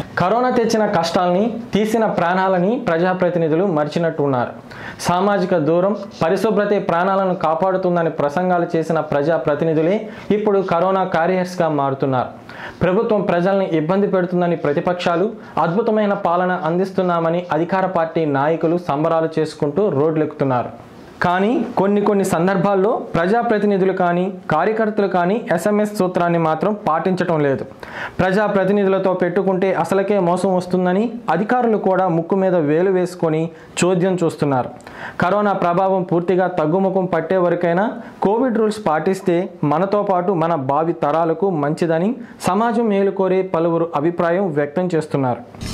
corona తెచ్చిన కష్టాల్ని తీసిన ప్రాణాలని ప్రజాప్రతినిధులు మర్చినట్టు ఉన్నారు సామాజిక దూరం పరిశుభ్రతే ప్రాణాలను కాపాడుతుందని ప్రసంగాలు చేసిన ప్రజాప్రతినిధులే ఇప్పుడు కరోనా క్యారియర్స్గా మారుతున్నారు ప్రభుత్వం ప్రజల్ని ఇబ్బంది పెడుతుందని ప్రతిపక్షాలు అద్భుతమైన పాలన అందిస్తున్నామని అధికార పార్టీ నాయకులు సంబరాలు చేసుకుంటూ రోడ్లెక్కుతున్నారు కానీ కొన్ని కొన్ని సందర్భాల్లో ప్రజాప్రతినిధులు కానీ కార్యకర్తలు కానీ ఎస్ఎంఎస్ సూత్రాన్ని మాత్రం పాటించటం లేదు ప్రజాప్రతినిధులతో పెట్టుకుంటే అసలకే మోసం వస్తుందని అధికారులు కూడా ముక్కు మీద వేలు వేసుకొని చోద్యం చూస్తున్నారు కరోనా ప్రభావం పూర్తిగా తగ్గుముఖం పట్టే వరకైనా కోవిడ్ రూల్స్ పాటిస్తే మనతో పాటు మన భావి తరాలకు మంచిదని సమాజం మేలు కోరే పలువురు అభిప్రాయం వ్యక్తం చేస్తున్నారు